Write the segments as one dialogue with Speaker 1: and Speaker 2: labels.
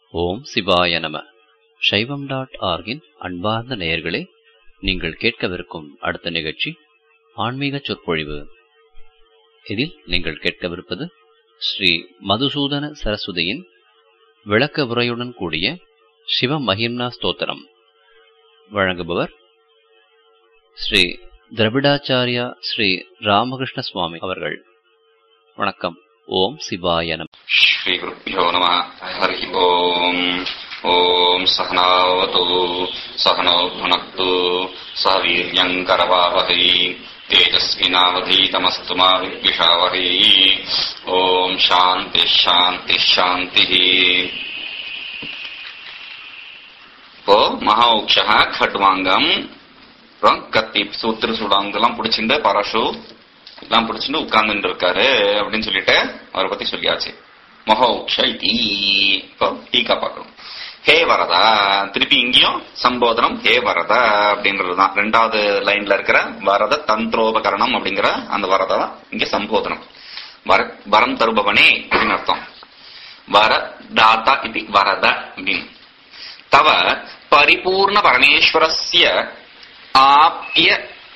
Speaker 1: ஓம் சிவாய நம சைவம் டாட் ஆர்கின் அன்பார்ந்த நேயர்களே நீங்கள் கேட்கவிருக்கும் அடுத்த நிகழ்ச்சி ஆன்மீக சொற்பொழிவு இதில் நீங்கள் கேட்கவிருப்பது ஸ்ரீ மதுசூதன சரஸ்வதியின் விளக்க உரையுடன் கூடிய சிவ மகிம்னா ஸ்தோத்திரம் வழங்குபவர் ஸ்ரீ திரவிடாச்சாரியா ஸ்ரீ ராமகிருஷ்ண சுவாமி அவர்கள் வணக்கம் ஓம் சிவாய நம
Speaker 2: श्रीगुरुभ्यो नमः हरिः ओम् ॐ सहनावतु सहनौ भुनक्तु सह वीर्यम् करवावहै तेजस्विनावधीतमस्तु मा विद्विषावहै ॐ शान्तिः शान्तिः शान्तिः இப்போ மகா உக்ஷா கட்வாங்கம் அப்புறம் கத்தி சூத்திர சுடாங்கெல்லாம் பிடிச்சிட்டு பரசு எல்லாம் பிடிச்சிட்டு உட்கார்ந்துட்டு இருக்காரு அப்படின்னு சொல்லிட்டு அவரை பத்தி சொல்லியாச்சு மகோக்ஷ இதி இப்போ டீக்கா பார்க்கணும் ஹே வரதா திருப்பி இங்கேயும் சம்போதனம் ஹே வரத அப்படின்றதுதான் ரெண்டாவது லைன்ல இருக்கிற வரத தந்திரோபகரணம் அப்படிங்கிற அந்த வரத தான் இங்க சம்போதனம் வர வரம் தருபவனே அப்படின்னு அர்த்தம் வர தாத்தா இது வரத அப்படின்னு தவ பரிபூர்ண பரமேஸ்வரஸ்ய ஆப்ய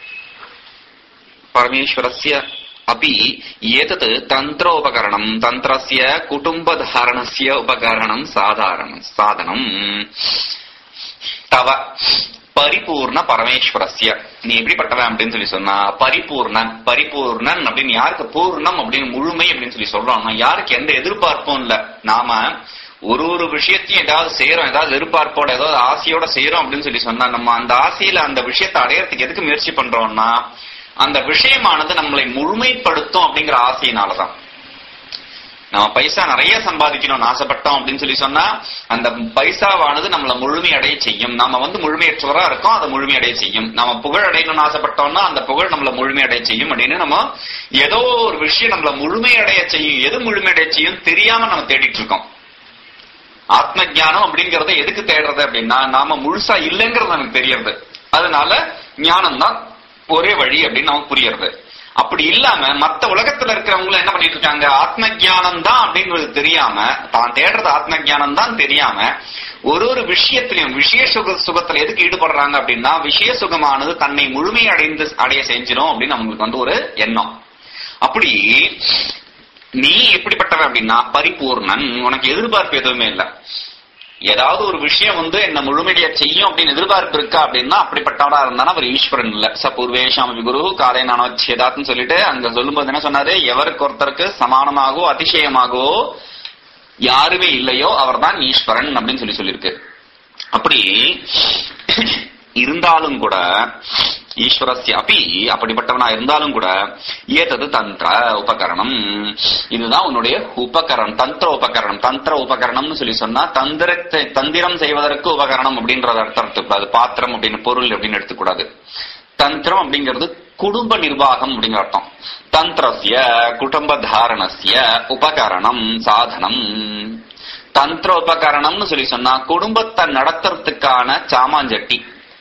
Speaker 2: பரமேஸ்வரஸ்ய अपि एतत् तन्त्रोपकरणम् तन्त्रस्य कुटुम्बधारणस्य उपकरणम् साधारणम् साधनम् தவ பரிபூர்ண பரமேஸ்வரஸ்ய நீ எப்படிப்பட்டவன் அப்படின்னு சொல்லி சொன்னா பரிபூர்ணன் பரிபூர்ணன் அப்படின்னு யாருக்கு பூர்ணம் அப்படின்னு முழுமை அப்படின்னு சொல்லி சொல்றோம்னா யாருக்கு எந்த எதிர்பார்ப்பும் இல்ல நாம ஒரு ஒரு விஷயத்தையும் ஏதாவது செய்யறோம் ஏதாவது எதிர்பார்ப்போட ஏதாவது ஆசையோட செய்யறோம் அப்படின்னு சொல்லி சொன்னா நம்ம அந்த ஆசையில அந்த விஷயத்தை அடையறதுக்கு எதுக்கு முயற்சி பண்றோம்னா அந்த விஷயமானது நம்மளை முழுமைப்படுத்தும் அப்படிங்கிற ஆசையினாலதான் நம்ம பைசா நிறைய சம்பாதிக்கணும்னு ஆசைப்பட்டோம் அப்படின்னு சொல்லி சொன்னா அந்த பைசாவானது நம்மளை முழுமையடைய செய்யும் நாம வந்து முழுமையற்றவரா இருக்கோம் அதை முழுமையடைய செய்யும் நம்ம புகழ் அடையணும்னு ஆசைப்பட்டோம்னா அந்த புகழ் நம்மளை முழுமையடைய செய்யும் அப்படின்னு நம்ம ஏதோ ஒரு விஷயம் நம்மளை முழுமையடைய செய்யும் எது முழுமையடைய செய்யும் தெரியாம நம்ம தேடிட்டு இருக்கோம் ஆத்ம ஜானம் அப்படிங்கறத எதுக்கு தேடுறது அப்படின்னா நாம முழுசா இல்லைங்கிறது நமக்கு தெரியறது அதனால ஞானம் தான் ஒரே வழி அப்படின்னு நமக்கு புரியுறது அப்படி இல்லாம மத்த உலகத்துல இருக்கிறவங்க என்ன பண்ணிட்டு இருக்காங்க ஆத்ம ஜானம் தான் அப்படிங்கிறது தெரியாம தான் தேடுறது ஆத்ம ஜானம் தான் தெரியாம ஒரு ஒரு விஷயத்திலையும் விஷய சுக சுகத்துல எதுக்கு ஈடுபடுறாங்க அப்படின்னா விஷய சுகமானது தன்னை முழுமை அடைந்து அடைய செஞ்சிடும் அப்படின்னு அவங்களுக்கு வந்து ஒரு எண்ணம் அப்படி நீ எப்படிப்பட்டவன் அப்படின்னா பரிபூர்ணன் உனக்கு எதிர்பார்ப்பு எதுவுமே இல்லை ஏதாவது ஒரு விஷயம் வந்து என்ன முழுமையா செய்யும் அப்படின்னு எதிர்பார்ப்பு இருக்கா அப்படின்னா அப்படிப்பட்டவரா இருந்தானா அவர் ஈஸ்வரன் இல்ல ச பூர்வேஷாம குரு காலை நானோச்சேதாத்னு சொல்லிட்டு அங்க சொல்லும்போது என்ன சொன்னாரு எவருக்கு ஒருத்தருக்கு சமானமாகவோ அதிசயமாகவோ யாருமே இல்லையோ அவர் தான் ஈஸ்வரன் அப்படின்னு சொல்லி சொல்லியிருக்கு அப்படி இருந்தாலும் கூட ஈஸ்வரஸ்ய அப்பி அப்படிப்பட்டவனா இருந்தாலும் கூட ஏதது தந்திர உபகரணம் இதுதான் உன்னுடைய உபகரணம் தந்திர உபகரணம் தந்திர உபகரணம்னு சொல்லி சொன்னா தந்திரத்தை தந்திரம் செய்வதற்கு உபகரணம் அப்படின்றத அர்த்தம் எடுத்துக்கூடாது பாத்திரம் அப்படின்னு பொருள் அப்படின்னு எடுத்துக்கூடாது தந்திரம் அப்படிங்கிறது குடும்ப நிர்வாகம் அப்படிங்கிற அர்த்தம் தந்திரஸ்ய குடும்ப தாரணஸ்ய உபகரணம் சாதனம் தந்திர உபகரணம்னு சொல்லி சொன்னா குடும்பத்தை நடத்துறதுக்கான சாமாஞ்சட்டி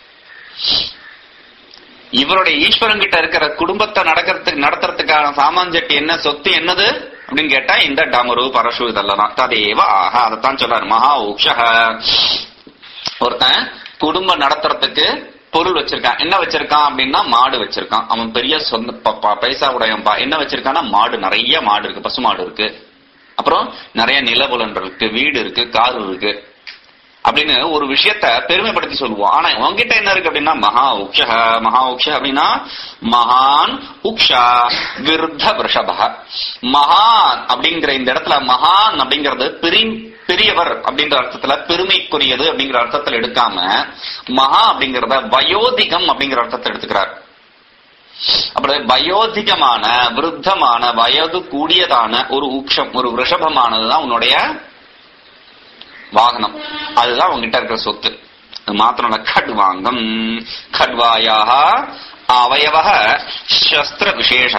Speaker 2: இவருடைய ஈஸ்வரன் கிட்ட இருக்கிற குடும்பத்தை நடக்கிறதுக்கு நடத்துறதுக்கான சாமான்ஜட்டி என்ன சொத்து என்னது அப்படின்னு கேட்டா இந்த டமரு பரசு இதெல்லாம் ததேவ ஆஹா அதைத்தான் சொல்றாரு மகா உக்ஷக ஒருத்தன் குடும்பம் நடத்துறதுக்கு பொருள் வச்சிருக்கான் என்ன வச்சிருக்கான் அப்படின்னா மாடு வச்சிருக்கான் அவன் பெரிய சொந்த பைசா உடையம்பா என்ன வச்சிருக்கான்னா மாடு நிறைய மாடு இருக்கு பசு மாடு இருக்கு அப்புறம் நிறைய நிலபுலன் இருக்கு வீடு இருக்கு கார் இருக்கு அப்படின்னு ஒரு விஷயத்த பெருமைப்படுத்தி சொல்லுவோம் ஆனா உங்ககிட்ட என்ன இருக்கு அப்படின்னா மகா உக்ஷ மகா உக்ஷ அப்படின்னா மகான் உக்ஷா விருத்த ரிஷப மகான் அப்படிங்கிற இந்த இடத்துல மகான் அப்படிங்கிறது பெரிய பெரியவர் அப்படிங்கிற அர்த்தத்துல பெருமைக்குரியது அப்படிங்கிற அர்த்தத்துல எடுக்காம மகா அப்படிங்கிறத வயோதிகம் அப்படிங்கிற அர்த்தத்தை எடுத்துக்கிறார் அப்படி வயோதிகமான விருத்தமான வயது கூடியதான ஒரு உக்ஷம் ஒரு ரிஷபமானதுதான் உன்னுடைய வாகனம் அதுதான் உங்ககிட்ட இருக்கிற சொத்து மாத்திரம் கட்வாங்கம் கட்வாயாக அவயவ சஸ்திர விசேஷ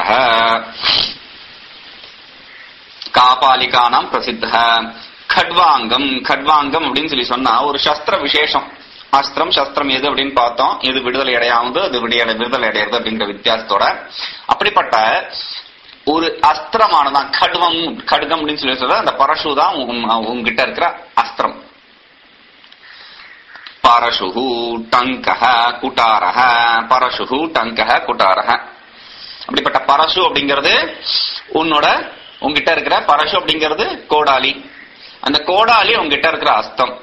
Speaker 2: காபாலிகானாம் பிரசித்த கட்வாங்கம் கட்வாங்கம் அப்படின்னு சொல்லி சொன்னா ஒரு சஸ்திர விசேஷம் அஸ்திரம் சஸ்திரம் எது அப்படின்னு பார்த்தோம் இது விடுதலை அடையாவது அது விடுதலை விடுதலை அடையிறது அப்படிங்கிற வித்தியாசத்தோட அப்படிப்பட்ட ஒரு அஸ்திரமானதான் கடுவம் கடுகம் அப்படின்னு சொல்லி சொல்ற அந்த பரசு தான் உங்க- உங்ககிட்ட இருக்கிற அஸ்திரம் பரசுஹு டங்கஹ குட்டாரஹ பரசுஹு டங்கஹ குட்டாரஹ அப்படிப்பட்ட பரசு அப்படிங்கிறது உன்னோட உங்ககிட்ட இருக்கிற பரசு அப்படிங்கிறது கோடாலி அந்த கோடாலி உங்ககிட்ட இருக்கிற அஸ்தம்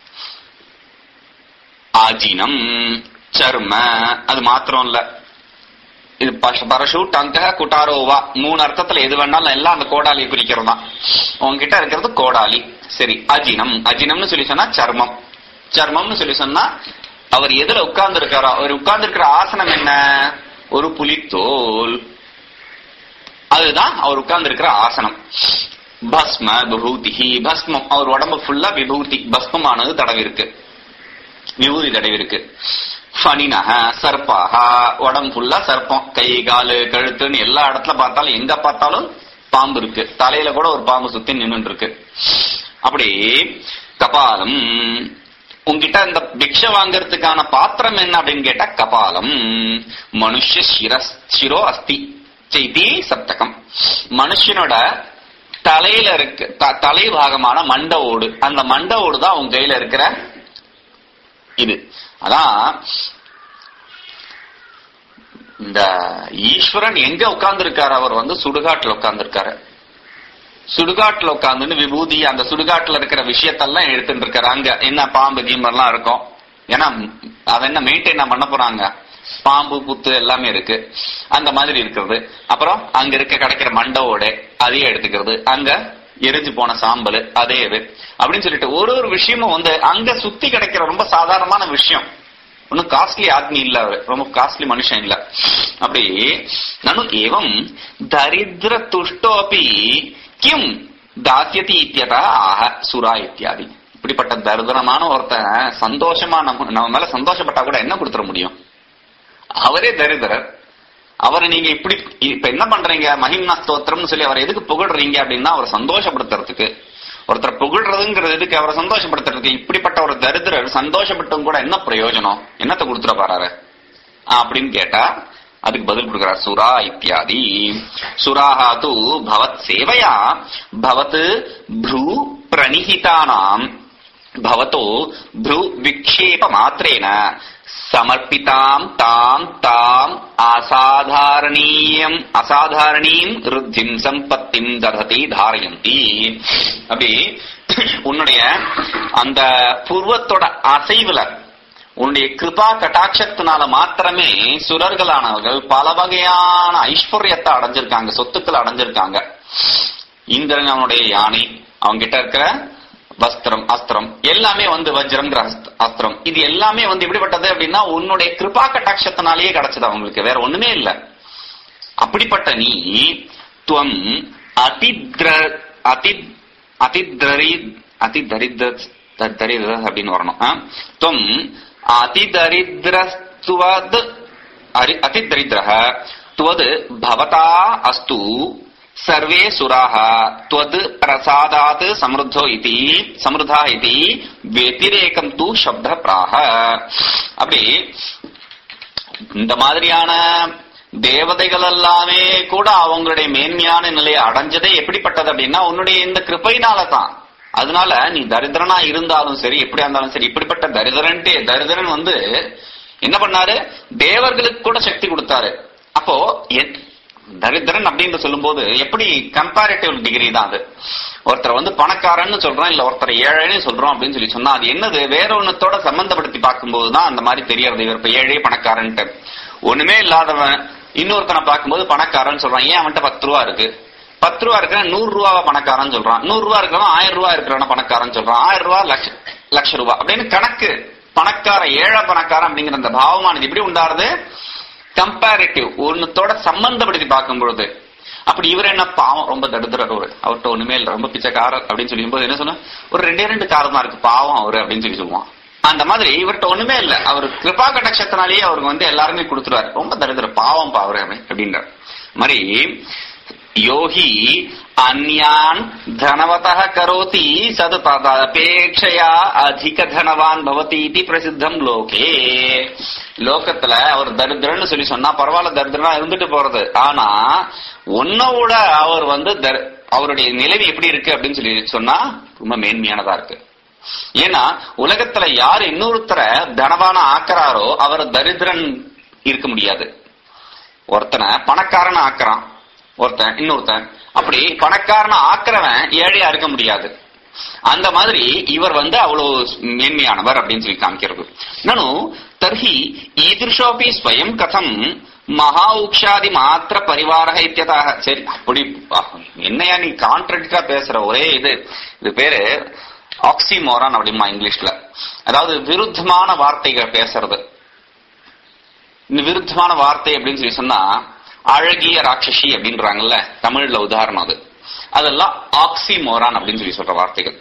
Speaker 2: ஆஜினம் சர்ம அது மாத்திரம் இல்ல இது பஷ- பரசு டங்க குட்டாரோவா மூணு அர்த்தத்துல எது வேணாலும் எல்லாம் அந்த கோடாலியை குறிக்கிறது தான் உங்ககிட்ட இருக்கிறது கோடாலி சரி அஜினம் அஜினம்னு சொல்லி சொன்னா சர்மம் சர்மம்னு சொல்லி சொன்னா அவர் எதுல உட்கார்ந்து இருக்காரோ அவர் உட்கார்ந்து இருக்கிற ஆசனம் என்ன ஒரு புலித்தோல் அதுதான் அவர் உட்கார்ந்து இருக்கிற ஆசனம் பஸ்ம விபூதிஹி பஸ்மம் அவர் உடம்பு ஃபுல்லா விபூதி பஸ்மமானது தடவி இருக்கு விபூதி தடவி இருக்கு ஃபனினஹ சர்பாக உடம்பு ஃபுல்லா சர்ப்பம் கை காலு கழுத்துன்னு எல்லா இடத்துல பார்த்தாலும் எங்க பார்த்தாலும் பாம்பு இருக்கு தலையில கூட ஒரு பாம்பு சுத்தி நின்னுட்டு இருக்கு அப்படி கபாலம் உங்ககிட்ட இந்த பிக்ஷை வாங்கறதுக்கான பாத்திரம் என்ன அப்படின்னு கேட்டா கபாலம் மனுஷ சிரஸ் சிரோ அஸ்தி செய்தி சப்தகம் மனுஷனோட தலையில இருக்கு த- தலை பாகமான மண்ட ஓடு அந்த மண்ட ஓடு தான் உங்க கையில இருக்கிற இது அதான் இந்த ஈஸ்வரன் எங்க உட்கார்ந்து இருக்காரு அவர் வந்து சுடுகாட்டுல உட்கார்ந்து இருக்காரு சுடுகாட்டுல உட்கார்ந்துன்னு விபூதி அந்த சுடுகாட்டுல இருக்கிற விஷயத்தெல்லாம் எடுத்துட்டு இருக்காரு அங்க என்ன பாம்பு கீம்பெல்லாம் இருக்கும் ஏன்னா அதை என்ன மெயின்டைன் பண்ண போறாங்க பாம்பு புத்து எல்லாமே இருக்கு அந்த மாதிரி இருக்கிறது அப்புறம் அங்க இருக்க கிடைக்கிற மண்டவோட அதையே எடுத்துக்கிறது அங்க எரிஞ்சு போன சாம்பல் அதே இது அப்படின்னு சொல்லிட்டு ஒரு ஒரு விஷயமும் வந்து அங்க சுத்தி கிடைக்கிற ரொம்ப சாதாரணமான விஷயம் ஒன்னும் காஸ்ட்லி ஆத்மி இல்ல அவரு ரொம்ப காஸ்ட்லி மனுஷன் இல்ல அப்படி நனு ஏவம் தரித்திர துஷ்டோபி கிம் தாசியதி இத்தியதா ஆக சுரா இத்தியாதி இப்படிப்பட்ட தரித்திரமான ஒருத்தன் சந்தோஷமா நம்ம நம்ம மேல சந்தோஷப்பட்டா கூட என்ன கொடுத்துட முடியும் அவரே தரித்திரர் அவரை நீங்க இப்படி இப்ப என்ன பண்றீங்க மகிம்னா ஸ்தோத்திரம்னு சொல்லி அவரை எதுக்கு புகழ்றீங்க அப்படின்னா அவரை சந்தோஷப்படுத்துறதுக்கு ஒருத்தர் புகழ்றதுங்கிறது எதுக்கு அவரை சந்தோஷப்படுத்துறதுக்கு இப்படிப்பட்ட ஒரு தரித்திரர் சந்தோஷப்பட்டும் கூட என்ன பிரயோஜனம் என்னத்தை கொடுத்துட பாரு அப்படின்னு கேட்டா அதுக்கு பதில் கொடுக்கிறார் சுரா இத்தியாதி சுராஹா தூ பவத் சேவையா பவத் ப்ரூ பிரணிஹிதானாம் भवतो भ्रू विक्षेप मात्रेण समर्पिताम् ताम् ताम् அசாதாரணீயம் அசாதாரணீம் ருத்திம் சம்பத்திம் தததி தாரயந்தி அப்படி உன்னுடைய அந்த பூர்வத்தோட அசைவுல உன்னுடைய கிருபா கட்டாட்சத்தினால மாத்திரமே சுரர்களானவர்கள் பல வகையான ஐஸ்வர்யத்தை அடைஞ்சிருக்காங்க சொத்துக்கள் அடைஞ்சிருக்காங்க இந்திரன் அவனுடைய யானை அவங்க கிட்ட இருக்கிற வஸ்திரம் அஸ்திரம் எல்லாமே வந்து வஜ்ரம்ங்கிற அஸ்த- அஸ்திரம் இது எல்லாமே வந்து எப்படிப்பட்டது அப்படின்னா உன்னுடைய கிருபா கட்டாட்சத்தினாலேயே கிடைச்சது அவங்களுக்கு வேற ஒண்ணுமே இல்ல அப்படிப்பட்ட நீ துவம் அதித்ர அதி அதித்ரி அதிதரித்ர த- தரித்ர அப்படின்னு வரணும் ஆ? துவம் அதிதரித்ரஸ்துவத் அரி- அதிதரித்ரः त्वद् भवता अस्तु सर्वे सुराः त्वद् प्रसादात् समृद्धो इति समृद्धा इति व्यतिरेகம் தூ சப்த பிராக அப்படி இந்த மாதிரியான தேவதைகள் எல்லாமே கூட அவங்களுடைய மேன்மையான நிலையை அடைஞ்சதே எப்படிப்பட்டது அப்படின்னா உன்னுடைய இந்த கிருபையினால தான் அதனால நீ தரித்திரனா இருந்தாலும் சரி எப்படியா இருந்தாலும் சரி இப்படிப்பட்ட தரித்திரன்ட்டு தரித்திரன் வந்து என்ன பண்ணாரு தேவர்களுக்கு கூட சக்தி கொடுத்தாரு அப்போ எ- தரித்திரன் அப்படின்னு சொல்லும்போது எப்படி கம்பேரிட்டிவ் டிகிரி தான் அது ஒருத்தர் வந்து பணக்காரன்னு சொல்றோம் இல்ல ஒருத்தர் ஏழைன்னு சொல்றோம் அப்படின்னு சொல்லி சொன்னா அது என்னது வேற ஒன்னத்தோட சம்பந்தப்படுத்தி பார்க்கும்போது தான் அந்த மாதிரி தெரியறது இவர் இப்ப ஏழை பணக்காரன்ட்டு ஒண்ணுமே இல்லாதவன் இன்னொருத்தனை பார்க்கும்போது பணக்காரன்னு சொல்றான் ஏன் அவன்கிட்ட பத்து ரூபா இருக்கு பத்து ரூபா இருக்கிற நூறு ரூபாவ பணக்காரன்னு சொல்றான் நூறு ரூபா இருக்கிறவன் ஆயிரம் ரூபா இருக்கிறவன பணக்காரன்னு சொல்றான் ஆயிரம் ரூபா லட்ச லட்ச ரூபா அப்படின்னு கணக்கு பணக்கார ஏழை பணக்காரன் அப்படிங்கிற அந்த பாவமானது எப்படி உண்டாருது கம்பேரிட்டிவ் ஒன்னத்தோட சம்பந்தப்படுத்தி பார்க்கும் பொழுது அப்படி இவர் என்ன பாவம் ரொம்ப தடுத்துறாரு அவரு அவர்கிட்ட ஒண்ணுமே இல்ல ரொம்ப பிச்சைக்காரர் அப்படின்னு சொல்லும்போது என்ன சொன்னா ஒரு ரெண்டே ரெண்டு காரம் தான் இருக்கு பாவம் அவரு அப்படின்னு சொல்லி சொல்லுவான் அந்த மாதிரி இவர்கிட்ட ஒண்ணுமே இல்ல அவர் கிருபா கடாட்சத்தினாலேயே அவருக்கு வந்து எல்லாருமே கொடுத்துருவாரு ரொம்ப தரித்திர பாவம் பா அவரு அப்படின்றார் மாதிரி யோகி அந்யான் தனவதः கரோதி சது ததபேட்சையா அதிக தனவான் பவதி இது பிரசித்தம் லோகே லோகத்துல அவர் தரித்திரன்னு சொல்லி சொன்னா பரவாயில்ல தரித்திரனா இருந்துட்டு போறது ஆனா உன்னோட அவர் வந்து தர்- அவருடைய நிலைமை எப்படி இருக்கு அப்படின்னு சொல்லி சொன்னா ரொம்ப மேன்மையானதா இருக்கு ஏன்னா உலகத்துல யார் இன்னொருத்தரை தனவான ஆக்குறாரோ அவர் தரித்திரன் இருக்க முடியாது ஒருத்தனை பணக்காரன் ஆக்குறான் ஒருத்தன் இன்னொருத்தன் அப்படி பணக்காரன ஆக்குறவன் ஏழையா இருக்க முடியாது அந்த மாதிரி இவர் வந்து அவ்வளவு மேன்மையானவர் அப்படின்னு சொல்லி காமிக்கிறது நனு தர்ஹி ஈதிருஷோபி ஸ்வயம் கதம் மகா உக்ஷாதி மாத்திர பரிவாரக இத்தியதாக சரி அப்படி என்னையா நீ கான்ட்ரடிக்டா பேசுற ஒரே இது இது பேரு ஆக்சிமோரான் அப்படிமா இங்கிலீஷ்ல அதாவது விருத்தமான வார்த்தைகள் பேசுறது இந்த விருத்தமான வார்த்தை அப்படின்னு சொல்லி சொன்னா அழகிய ராட்சசி அப்படின்றாங்கல்ல தமிழ்ல உதாரணம் அது அதெல்லாம் ஆக்சிமோரான் அப்படின்னு சொல்லி சொல்ற வார்த்தைகள்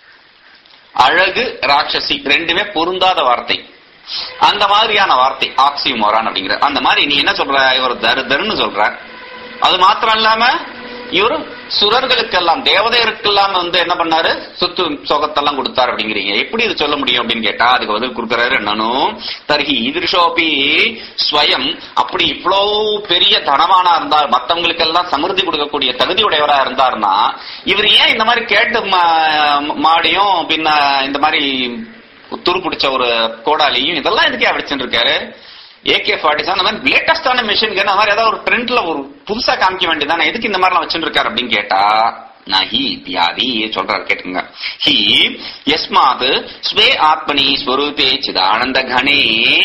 Speaker 2: அழகு ராட்சசி ரெண்டுமே பொருந்தாத வார்த்தை அந்த மாதிரியான வார்த்தை ஆக்சிமோரான் அப்படிங்கிற அந்த மாதிரி நீ என்ன சொல்ற இவர் தருதர்னு சொல்ற அது மாத்திரம் இல்லாம இவரு சுரர்களுக்கெல்லாம் தேவதையருக்கெல்லாம் வந்து என்ன பண்ணாரு சொத்து சொகத்தெல்லாம் கொடுத்தாரு அப்படிங்கிறீங்க எப்படி இது சொல்ல முடியும் அப்படின்னு கேட்டா அதுக்கு பதில் கொடுக்கறாரு என்னனும் தர்ஹி ஈதிருஷோபி ஸ்வயம் அப்படி இவ்வளவு பெரிய தனவானா இருந்தார் மத்தவங்களுக்கு எல்லாம் சமிருத்தி கொடுக்கக்கூடிய தகுதி உடையவரா இருந்தாருன்னா இவர் ஏன் இந்த மாதிரி கேட்டு மா- மாடியும் பின்ன இந்த மாதிரி துரு பிடிச்ச ஒரு கோடாலியும் இதெல்லாம் எதுக்கே வச்சுட்டு இருக்காரு ஏகே ஃபார்ட்டி செவன் அந்த மாதிரி லேட்டஸ்டான மிஷின் அந்த மாதிரி ஏதாவது ஒரு ட்ரெண்ட்ல ஒரு புதுசா காமிக்க வேண்டியதானே எதுக்கு இந்த மாதிரிலாம் வச்சுட்டு இருக்காரு அப்படின்னு கேட்டா நான் ஹி இத்தியாதி சொல்றாரு கேட்டுங்க ஹி யஸ்மாத் ஸ்வே ஆத்மனி ஸ்வரூபே சிதானந்த கணே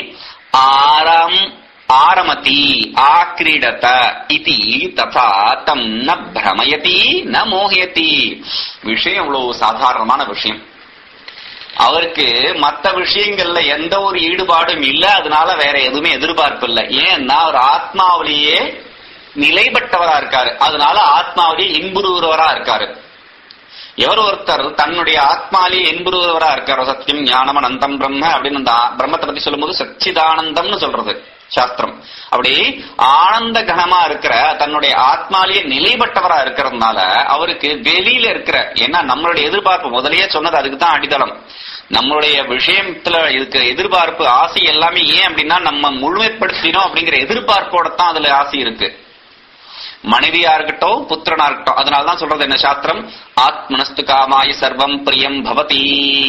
Speaker 2: ஆரம் ஆரமதி ஆக்ரீடத இதி ததா தம் ந பிரமயதி ந மோகயதி விஷயம் இவ்வளவு சாதாரணமான விஷயம் அவருக்கு மத்த விஷயங்கள்ல எந்த ஒரு ஈடுபாடும் இல்ல அதனால வேற எதுவுமே எதிர்பார்ப்பு இல்ல ஏன்னா அவர் ஆத்மாவிலேயே நிலைப்பட்டவரா இருக்காரு அதனால ஆத்மாவிலேயே இன்புறுவரா இருக்காரு எவர் ஒருத்தர் தன்னுடைய ஆத்மாலேயே இன்புறுவரா இருக்காரோ சத்தியம் ஞானம் அனந்தம் பிரம்ம அப்படின்னு அந்த ஆ- பிரம்மத்தை பத்தி சொல்லும்போது சச்சிதானந்தம்னு சொல்றது சாஸ்திரம் அப்படி ஆனந்த கனமா இருக்கிற தன்னுடைய ஆத்மாலேயே நிலைப்பட்டவரா இருக்கிறதுனால அவருக்கு வெளியில இருக்கிற ஏன்னா நம்மளுடைய எதிர்பார்ப்பு முதல்லயே சொன்னது அதுக்கு தான் அடித்தளம் நம்மளுடைய விஷயத்துல இருக்கிற எதிர்பார்ப்பு ஆசை எல்லாமே ஏன் அப்படின்னா நம்ம முழுமைப்படுத்தினோம் அப்படிங்கிற எதிர்பார்ப்போட தான் அதுல ஆசை இருக்கு மனைவியா இருக்கட்டும் புத்திரனா இருக்கட்டும் அதனாலதான் சொல்றது என்ன சாஸ்திரம் ஆத்மனஸ்து காமாய சர்வம் பிரியம் பவதி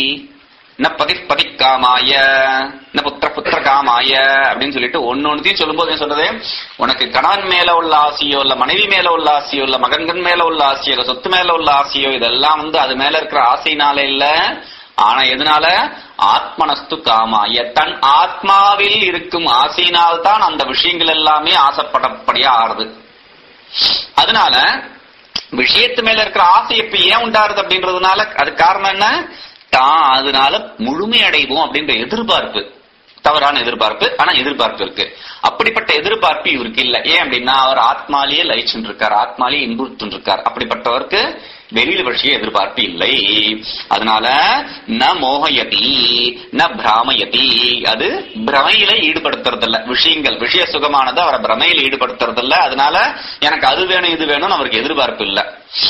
Speaker 2: ந பதி பதி காமாய ந புத்திர புத்திர காமாய அப்படின்னு சொல்லிட்டு ஒன்னு ஒன்னுத்தையும் சொல்லும்போது என்ன சொல்றது உனக்கு கணவன் மேல உள்ள ஆசையோ இல்ல மனைவி மேல உள்ள ஆசையோ இல்ல மகன்கள் மேல உள்ள ஆசையோ இல்ல சொத்து மேல உள்ள ஆசையோ இதெல்லாம் வந்து அது மேல இருக்கிற ஆசைனால இல்ல ஆனா எதனால ஆத்மனஸ்து காமாய தன் ஆத்மாவில் இருக்கும் ஆசையினால் தான் அந்த விஷயங்கள் எல்லாமே ஆசைப்படப்படியா ஆறுது அதனால விஷயத்து மேல இருக்கிற ஆசை இப்ப ஏன் உண்டாருது அப்படின்றதுனால அது காரணம் என்ன தான் அதனால முழுமை அடைவோம் அப்படின்ற எதிர்பார்ப்பு தவறான எதிர்பார்ப்பு ஆனா எதிர்பார்ப்பு இருக்கு அப்படிப்பட்ட எதிர்பார்ப்பு இவருக்கு இல்ல ஏன் அப்படின்னா அவர் ஆத்மாலேயே லயிச்சுட்டு இருக்கார் ஆத்மாலேயே இன்புறுத்து இருக்கார் அப்படிப்பட்டவருக்கு வெளியில விஷய எதிர்பார்ப்பு இல்லை அதனால ந மோகயதி ந பிராமயதி அது பிரமையில ஈடுபடுத்துறது இல்ல விஷயங்கள் விஷய சுகமானது அவரை பிரமையில ஈடுபடுத்துறது இல்ல அதனால எனக்கு அது வேணும் இது வேணும்னு அவருக்கு எதிர்பார்ப்பு இல்ல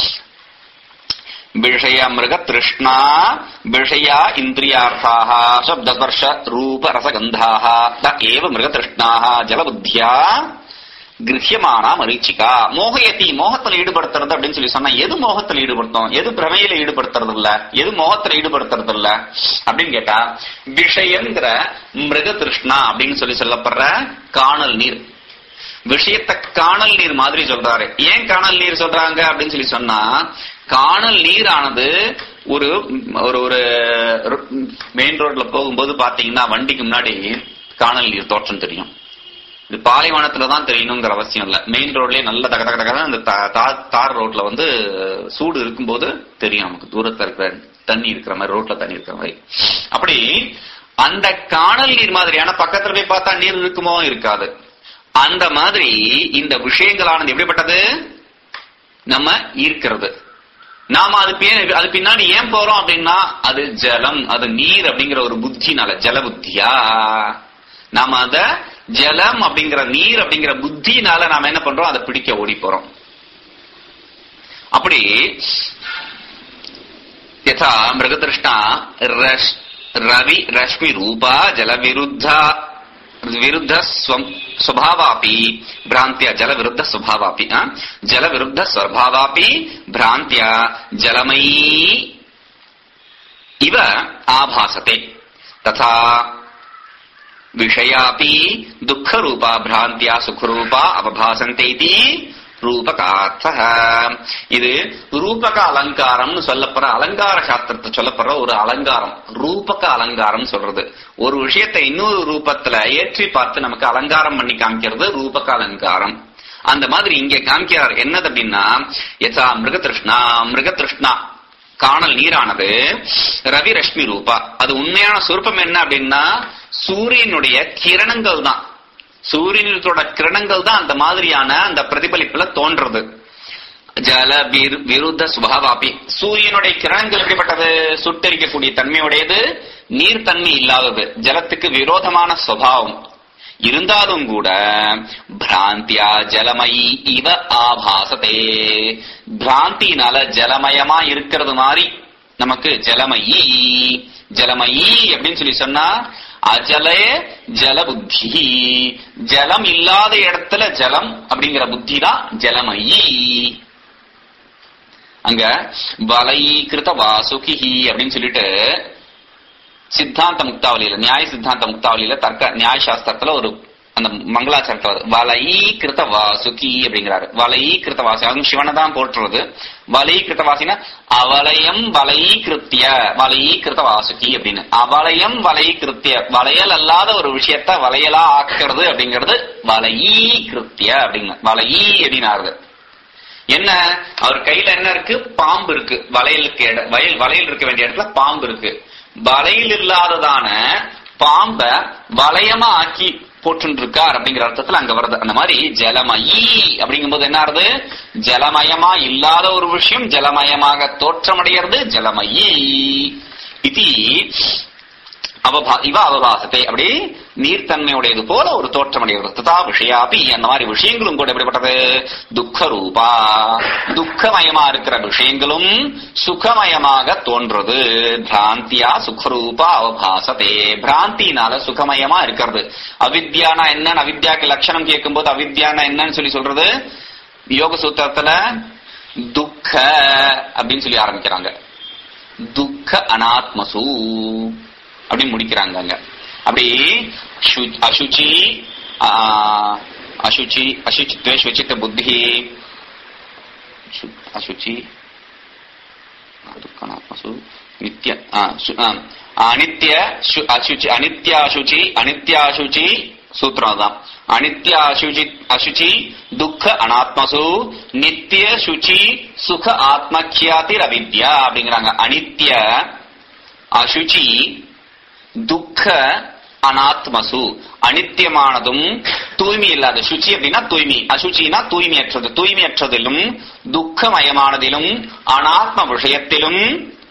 Speaker 2: விஷய மிருக திருஷ்ணா விஷயா இந்திரியார்த்தாக சப்தஸ்பர்ஷ ரூப ரசகந்தாக த ஏவ மிருக திருஷ்ணாக ஜலபுத்தியா கிரகியமானா மரீச்சிகா மோகயத்தி மோகத்துல ஈடுபடுத்துறது அப்படின்னு சொல்லி சொன்னா எது மோகத்துல ஈடுபடுத்தும் எது பிரமையில ஈடுபடுத்துறது இல்ல எது மோகத்துல ஈடுபடுத்துறது இல்ல அப்படின்னு கேட்டா விஷயங்கிற மிருக திருஷ்ணா அப்படின்னு சொல்லி சொல்லப்படுற காணல் நீர் விஷயத்தை காணல் நீர் மாதிரி சொல்றாரு ஏன் காணல் நீர் சொல்றாங்க அப்படின்னு சொல்லி சொன்னா காணல் நீரானது ஒரு ஒரு ஒரு மெயின் ரோட்ல போகும்போது பாத்தீங்கன்னா வண்டிக்கு முன்னாடி காணல் நீர் தோற்றம் தெரியும் இது பாலைவனத்துல தான் தெரியணுங்கிற அவசியம் இல்ல மெயின் ரோட்லயே நல்ல தக தக தக அந்த தா- தா- தார் ரோட்ல வந்து சூடு இருக்கும்போது தெரியும் நமக்கு தூரத்துல இருக்கிற தண்ணி இருக்கிற மாதிரி ரோட்ல தண்ணி இருக்கிற மாதிரி அப்படி அந்த காணல் நீர் மாதிரியான பக்கத்துல போய் பார்த்தா நீர் இருக்குமோ இருக்காது அந்த மாதிரி இந்த விஷயங்களானது எப்படிப்பட்டது நம்ம ஈர்க்கிறது நாம அது பே- அது பின்னாடி ஏன் போறோம் அப்படின்னா அது ஜலம் அது நீர் அப்படிங்கிற ஒரு புத்தினால ஜல புத்தியா நாம அத ஜலம் அப்படிங்கிற நீர் அப்படிங்கிற புத்தினால நாம என்ன பண்றோம் அதை பிடிக்க ஓடி போறோம் அப்படி யதா மிருகதிருஷ்ணா ரஷ் ரவி ரஷ்மி ரூபா ஜல விருத்தா ವಿರುದ್ಧ ಸ್ವಂ ಸ್ವಭಾವಾಪಿ ಭ್ರಾಂತ್ಯ ಜಲ ವಿರುದ್ಧ ಸ್ವಭಾವಾಪಿ ಆ? ಜಲ ವಿರುದ್ಧ ಸ್ವಭಾವಾಪಿ ಭ್ರಾಂತ್ಯ ಜಲಮಯೀ इव आभासते तथा विषयापि दुःखरूपा भ्रान्त्या सुखरूपा அவபாசந்தே इति ரூபகார்த்தः இது ரூபக அலங்காரம்னு சொல்லப்படுற அலங்கார சாஸ்திரத்தை சொல்லப்படுற ஒரு அலங்காரம் ரூபக அலங்காரம் சொல்றது ஒரு விஷயத்தை இன்னொரு ரூபத்துல ஏற்றி பார்த்து நமக்கு அலங்காரம் பண்ணி காமிக்கிறது ரூபக அலங்காரம் அந்த மாதிரி இங்க காமிக்கிறார் என்னது அப்படின்னா யசா மிருகதிருஷ்ணா மிருகதிருஷ்ணா காணல் நீரானது ரவி ரஷ்மி ரூபா அது உண்மையான சுரூபம் என்ன அப்படின்னா சூரியனுடைய கிரணங்கள் தான் சூரியனத்தோட கிரணங்கள் தான் அந்த மாதிரியான அந்த பிரதிபலிப்புல தோன்றது ஜல விரு- விருத்த சுபாவாபி சூரியனுடைய கிரணங்கள் எப்படிப்பட்டது சுட்டரிக்கக்கூடிய தன்மையுடையது நீர்த்தன்மை இல்லாதது ஜலத்துக்கு விரோதமான சுபாவம் இருந்தாலும் கூட பிராந்தியா ஜலமயி இவ ஆபாசதே பிராந்தினால ஜலமயமா இருக்கிறது மாதிரி நமக்கு ஜலமயி ஜலமயி அப்படின்னு சொல்லி சொன்னா அஜலே ஜல புத்தி ஜலம் இல்லாத இடத்துல ஜலம் அப்படிங்கிற புத்தி தான் ஜலமயி அங்க வலைகிருத வாசுகி அப்படின்னு சொல்லிட்டு சித்தாந்த முக்தாவளியில நியாய சித்தாந்த முக்தாவளியில தர்க்க நியாய சாஸ்திரத்துல ஒரு அந்த மங்களாச்சாரத்துல வருது வலைகிருத வாசுகி அப்படிங்கிறாரு வலைகிருத வாசி அதுவும் சிவனை தான் போற்றுறது வலைகிருத வாசினா அவலயம் வலைகிருத்திய வலைகிருத வாசுகி அப்படின்னு அவலயம் வலைகிருத்திய வளையல் அல்லாத ஒரு விஷயத்த வளையலா ஆக்குறது அப்படிங்கிறது வலைகிருத்திய அப்படிங்க வலையி அப்படின்னாருது என்ன அவர் கையில என்ன இருக்கு பாம்பு இருக்கு வளையலுக்கு இட- வயல் வளையல் இருக்க வேண்டிய இடத்துல பாம்பு இருக்கு வளையல் இல்லாததான பாம்ப வளையமா ஆக்கி போட்டு இருக்கார் அப்படிங்கிற அர்த்தத்துல அங்க வருது அந்த மாதிரி ஜலமயி அப்படிங்கும்போது என்ன ஆறுது ஜலமயமா இல்லாத ஒரு விஷயம் ஜலமயமாக தோற்றமடைகிறது ஜலமயி இது அவபா இவ அவபாசத்தை அப்படி நீர்த்தன்மையுடையது போல ஒரு தோற்றம் அடைகிறது ததா விஷயாபி அந்த மாதிரி விஷயங்களும் கூட எப்படிப்பட்டது துக்க ரூபா துக்கமயமா இருக்கிற விஷயங்களும் சுகமயமாக தோன்றது பிராந்தியா சுகரூபா அவபாசதே பிராந்தினால சுகமயமா இருக்கிறது அவித்யானா என்னன்னு அவித்யாக்கு லட்சணம் கேட்கும்போது அவித்யானா என்னன்னு சொல்லி சொல்றது யோக சூத்திரத்துல துக்க அப்படின்னு சொல்லி ஆரம்பிக்கிறாங்க துக்க அனாத்மசு அப்படின்னு முடிக்கிறாங்க அங்க அப்படி சு- அசுச்சி ஆ, அசுச்சி அசுச்சித்வே சுச்சித்த புத்தி சு- அசுச்சி துக்கனாத்மசு நித்ய ஆ, சு- ஆ, அனித்ய சு- அசுச்சி அனித்ய அசுச்சி அனித்ய அசுச்சி சூத்திரம் தான் அனித்ய அசுச்சி அசுச்சி துக்க அனாத்மசு நித்திய சுச்சி சுக ஆத்மக்கியாதி அவித்யா அப்படிங்கிறாங்க அனித்ய அசுச்சி துக்க அனாத்மசு அனித்தியமானதும் தூய்மை இல்லாத சுச்சி அப்படின்னா தூய்மை அசுச்சினா தூய்மையற்றது தூய்மையற்றதிலும் துக்கமயமானதிலும் அனாத்ம விஷயத்திலும்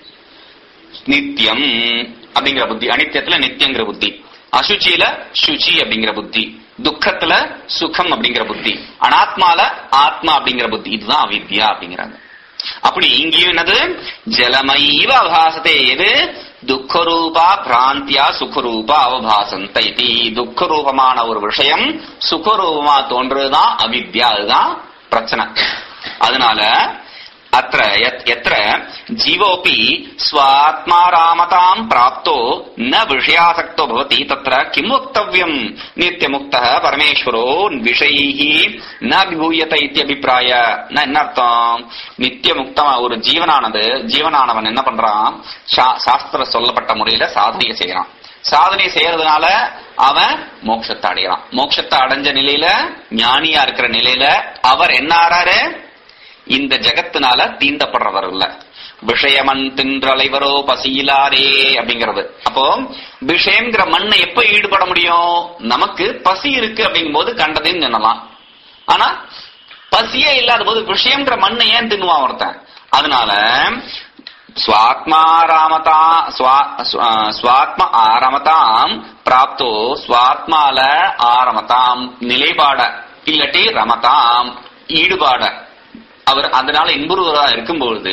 Speaker 2: நித்தியம் அப்படிங்கிற புத்தி அனித்தியத்துல நித்தியங்கிற புத்தி அசுச்சியில சுச்சி அப்படிங்கிற புத்தி துக்கத்துல சுகம் அப்படிங்கிற புத்தி அனாத்மால ஆத்மா அப்படிங்கிற புத்தி இதுதான் அவித்யா அப்படிங்கிறாங்க அப்படி இங்கேயும் என்னது ஜலமைவ அவபாசத்தை எது துக்கரூபா பிராந்தியா சுகரூபா அவபாசந்த இது துக்கரூபமான ஒரு விஷயம் சுகரூபமா தோன்றதுதான் அவித்யா அதுதான் பிரச்சனை அதனால அത്ര எத்திர ஜீவோபி ஸ்வாத்மாராமதாம் பிராப்தோ ந விஷயாசக்தோ பவதி தத்ர கிம் வக்தவ்யம் நித்தியமுக்தः பரமேஸ்வரோ விஷயைः ந விபூயத இத்தியபிப்பிராய ந என்ன அர்த்தம் நித்தியமுக்தமா ஒரு ஜீவனானது ஜீவனானவன் என்ன பண்றான் சா- சாஸ்திர சொல்லப்பட்ட முறையில சாதனையை செய்யறான் சாதனை செய்யறதுனால அவன் மோட்சத்தை அடையறான் மோட்சத்தை அடைஞ்ச நிலையில ஞானியா இருக்கிற நிலையில அவர் என்ன ஆறாரு இந்த ஜகத்தினால தீண்டப்படுறவர் இல்ல விஷயமன் தின்றலைவரோ பசியிலாரே அப்படிங்கிறது அப்போ விஷயங்கிற மண்ணை எப்ப ஈடுபட முடியும் நமக்கு பசி இருக்கு அப்படிங்கும் போது கண்டதையும் தின்னலாம் ஆனா பசியே இல்லாத போது விஷயங்கிற மண்ணை ஏன் தின்னுவான் ஒருத்தன் அதனால ஸ்வாத்மாராமதா ஸ்வா- ஸ்வ- ஸ்வாத்ம ஆரமதாம் பிராப்தோ ஸ்வாத்மால ஆரமதாம் நிலைப்பாட இல்லாட்டி ரமதாம் ஈடுபாட அவர் அதனால இன்புறுவரா இருக்கும்பொழுது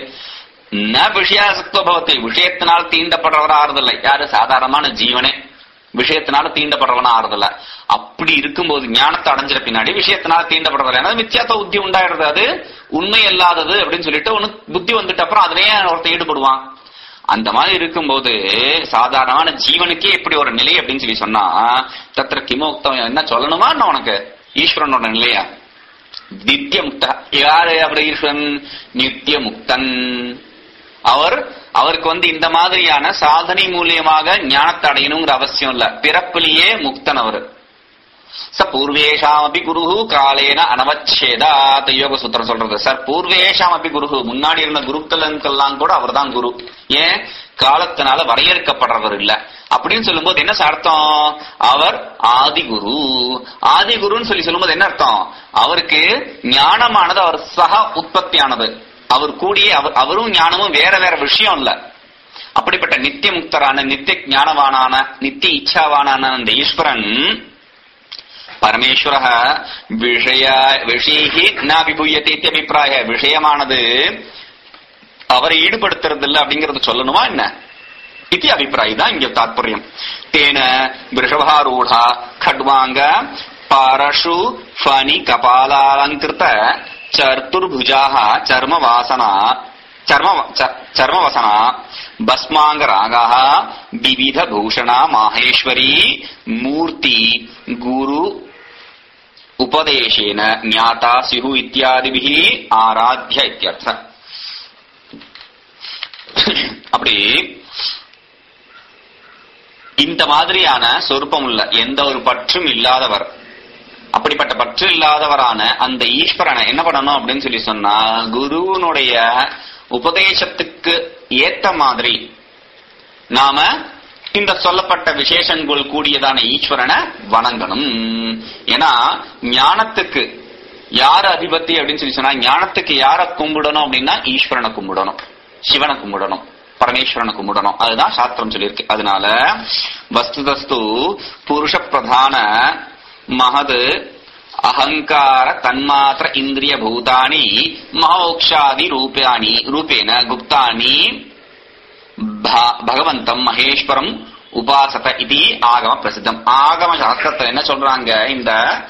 Speaker 2: ந விஷயாசக்தபவத்தை விஷயத்தினால் தீண்டப்படுறவரா ஆறுதில்லை யாரு சாதாரணமான ஜீவனே விஷயத்தினால தீண்டப்படுறவனா ஆறுதில்ல அப்படி இருக்கும்போது ஞானத்தை அடைஞ்சிட பின்னாடி விஷயத்தினால தீண்டப்படுறவர் ஏன்னா மித்தியாத்த புத்தி உண்டாயிடுறது அது உண்மை அல்லாதது அப்படின்னு சொல்லிட்டு உனக்கு புத்தி வந்துட்ட அப்புறம் அதுலயே ஒருத்தன் ஈடுபடுவான் அந்த மாதிரி இருக்கும்போது சாதாரணமான ஜீவனுக்கே இப்படி ஒரு நிலை அப்படின்னு சொல்லி சொன்னா தத்திர கிமோக்தம் என்ன சொல்லணுமா என்ன உனக்கு ஈஸ்வரனோட நிலையா நித்திய முக்த யாரு அப்படி ஈஸ்வரன் நித்திய முக்தன் அவர் அவருக்கு வந்து இந்த மாதிரியான சாதனை மூலியமாக ஞானத்தை அடையணுங்கிற அவசியம் இல்ல பிறப்பிலேயே முக்தன் அவர் ச பூர்வேஷாம் அபி குரு காலேன அனவச்சேதாத் யோக சூத்திரம் சொல்றது சார் பூர்வேஷாம் அபி குரு முன்னாடி இருந்த குருக்களுக்கெல்லாம் கூட அவர்தான் குரு ஏன் காலத்தினால வரையறுக்கப்படுறவர் இல்ல அப்படின்னு சொல்லும்போது என்ன அர்த்தம் அவர் ஆதி குரு ஆதி குருன்னு சொல்லி சொல்லும்போது என்ன அர்த்தம் அவருக்கு ஞானமானது அவர் சக உற்பத்தியானது அவர் கூடிய அவர் அவரும் ஞானமும் வேற வேற விஷயம் இல்ல அப்படிப்பட்ட நித்திய முக்தரான நித்திய ஞானவானான நித்திய இச்சாவானான அந்த ஈஸ்வரன் பரமேஸ்வர விஷய விஷயி நாபிபுயத்தை அபிப்பிராய விஷயமானது அவரை ஈடுபடுத்துறது இல்ல அப்படிங்கறது சொல்லணுமா என்ன இது அபிப்பிராயம் தான் இங்க தாற்பயம் தேன விஷபாரூடா खड्वांग पारशु फणि कपालालंकृत चर्तुर्भुजाः चर्मवासना चर्म च- चर्मवसना भस्माङ्गरागाः विविधभूषणा माहेश्वरी मूर्ति गुरु उपदेशेन ज्ञाता स्युः इत्यादिभिः आराध्य इत्यर्थ அப்படி இந்த மாதிரியான சொருப்பம் உள்ள எந்த ஒரு பற்றும் இல்லாதவர் அப்படிப்பட்ட பற்று இல்லாதவரான அந்த ஈஸ்வரனை என்ன பண்ணணும் அப்படின்னு சொல்லி சொன்னா குருவனுடைய உபதேசத்துக்கு ஏத்த மாதிரி நாம இந்த சொல்லப்பட்ட விசேஷங்கள் கூடியதான ஈஸ்வரனை வணங்கணும் ஏன்னா ஞானத்துக்கு யார் அதிபதி அப்படின்னு சொல்லி சொன்னா ஞானத்துக்கு யார கும்பிடணும் அப்படின்னா ஈஸ்வரனை கும்பிடணும் சிவனை கும்பிடணும் பரமேஸ்வரனை கும்பிடணும் அதுதான் சாஸ்திரம் சொல்லியிருக்கு அதனால வஸ்துதஸ்து புருஷ பிரதான மகது அகங்கார தன்மாத்திர இந்திரிய பூதானி மகோக்ஷாதி ரூபாணி ரூபேன குப்தானி ப- பகவந்தம் மகேஸ்வரம் உபாசத இது ஆகம பிரசித்தம் ஆகம சாஸ்திரத்துல என்ன சொல்றாங்க இந்த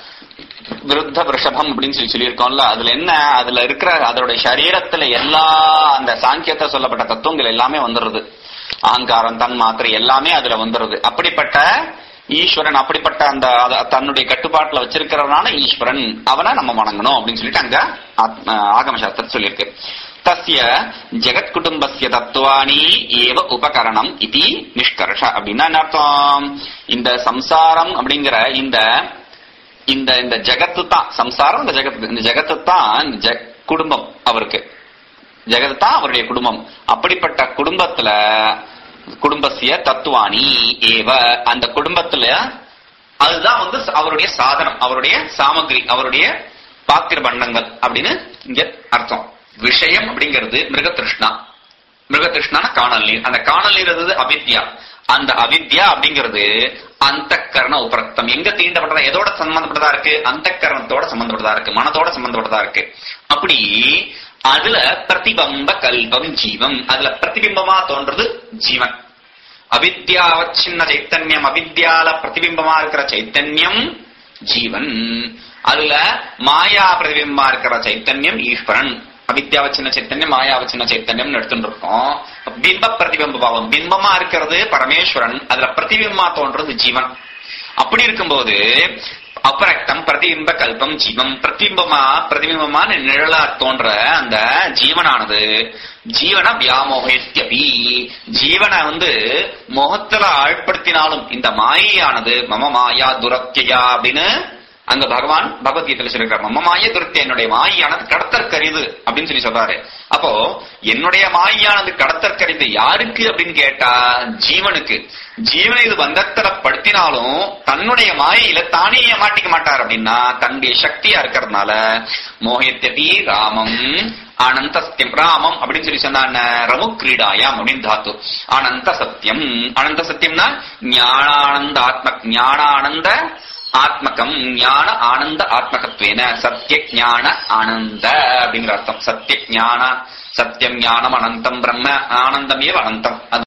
Speaker 2: விருத்த விஷபம் அப்படின்னு சொல்லி சொல்லியிருக்கோம்ல அதுல என்ன அதுல இருக்கிற அதோட சரீரத்துல எல்லா அந்த சாங்கியத்தை சொல்லப்பட்ட தத்துவங்கள் எல்லாமே வந்துடுது அகங்காரம் தன் மாத்திரை எல்லாமே அதுல வந்துடுது அப்படிப்பட்ட ஈஸ்வரன் அப்படிப்பட்ட அந்த அத- தன்னுடைய கட்டுப்பாட்டுல வச்சிருக்கிறவனான ஈஸ்வரன் அவனை நம்ம வணங்கணும் அப்படின்னு சொல்லிட்டு அங்க ஆத்ம- ஆகம சாஸ்திரம் சொல்லியிருக்கு தஸ்ய ஜெகத் குடும்பஸ்ய தத்துவானி ஏவ உபகரணம் இது நிஷ்கர்ஷ அப்படின்னா என்ன அர்த்தம் இந்த சம்சாரம் அப்படிங்கிற இந்த இந்த இந்த ஜெகத்து தான் சம்சாரம் இந்த ஜெகத்து இந்த ஜெகத்து தான் இந்த ஜெ- குடும்பம் அவருக்கு ஜெகத்து தான் அவருடைய குடும்பம் அப்படிப்பட்ட குடும்பத்துல குடும்பசிய தத்துவானி ஏவ அந்த குடும்பத்துல அதுதான் வந்து அவருடைய சாதனம் அவருடைய சாமகிரி அவருடைய பாத்திர பண்டங்கள் அப்படின்னு இங்க அர்த்தம் விஷயம் அப்படிங்கிறது மிருகதிருஷ்ணா மிருகதிருஷ்ணான காணல் நீர் அந்த காணல் நீர் இருந்தது அவித்யா அந்த அவித்யா அப்படிங்கிறது அந்த கரண உபரக்தம் எங்க தீண்டப்பட்டதா எதோட சம்பந்தப்பட்டதா இருக்கு அந்த கரணத்தோட சம்பந்தப்பட்டதா இருக்கு மனதோட சம்பந்தப்பட்டதா இருக்கு அப்படி அதுல பிரதிபம்ப கல்பம் ஜீவம் அதுல பிரதிபிம்பமா தோன்றது ஜீவன் அவித்யாவச்சின்ன சைத்தன்யம் அவித்யால பிரதிபிம்பமா இருக்கிற சைத்தன்யம் ஜீவன் அதுல மாயா பிரதிபிம்பமா இருக்கிற சைத்தன்யம் ஈஸ்வரன் அவித்யாவச்சின்ன சைத்தன்யம் மாயாவச்சின்ன சைத்தன்யம் எடுத்துட்டு இருக்கோம் பிம்ப பிரதிபிம்ப பாவம் பிம்பமா இருக்கிறது பரமேஸ்வரன் அதுல பிரதிபிம்பமா தோன்றது ஜீவன் அப்படி இருக்கும்போது அபரக்தம் பிரதிபிம்ப கல்பம் ஜீவம் பிரதிபிம்பமா பிரதிபிம்பமான நிழலா தோன்ற அந்த ஜீவனானது ஜீவன வியாமோகேத்யபி ஜீவனை வந்து முகத்துல ஆழ்படுத்தினாலும் இந்த மாயையானது மம மாயா துரத்தியா அப்படின்னு அங்க பகவான் பகவத்கீதையில சொல்லிருக்கார் மம மாய துரத்தி என்னுடைய மாயானது கடத்தற்கரிது அப்படின்னு சொல்லி சொல்றாரு அப்போ என்னுடைய மாயானது கடத்தற்கரிது யாருக்கு அப்படின்னு கேட்டா ஜீவனுக்கு ஜீவனை இது பந்தத்துல படுத்தினாலும் தன்னுடைய மாயையில தானே ஏமாட்டிக்க மாட்டார் அப்படின்னா தன்னுடைய சக்தியா இருக்கிறதுனால மோகித்ததி ராமம் அனந்த சத்தியம் ராமம் அப்படின்னு சொல்லி சொன்னா என்ன? ரமு கிரீடாயாம் அப்படின்னு தாத்து அனந்த சத்தியம் அனந்த சத்தியம்னா ஞானானந்த ஆத்ம ஞானானந்த ஆத்மகம் ஞான ஆனந்த ஆத்மகத்வேன சத்திய ஞான ஆனந்த அப்படிங்கிற அர்த்தம் சத்திய ஞான சத்தியம் ஞானம் அனந்தம் பிரம்ம ஆனந்தமே அனந்தம் அது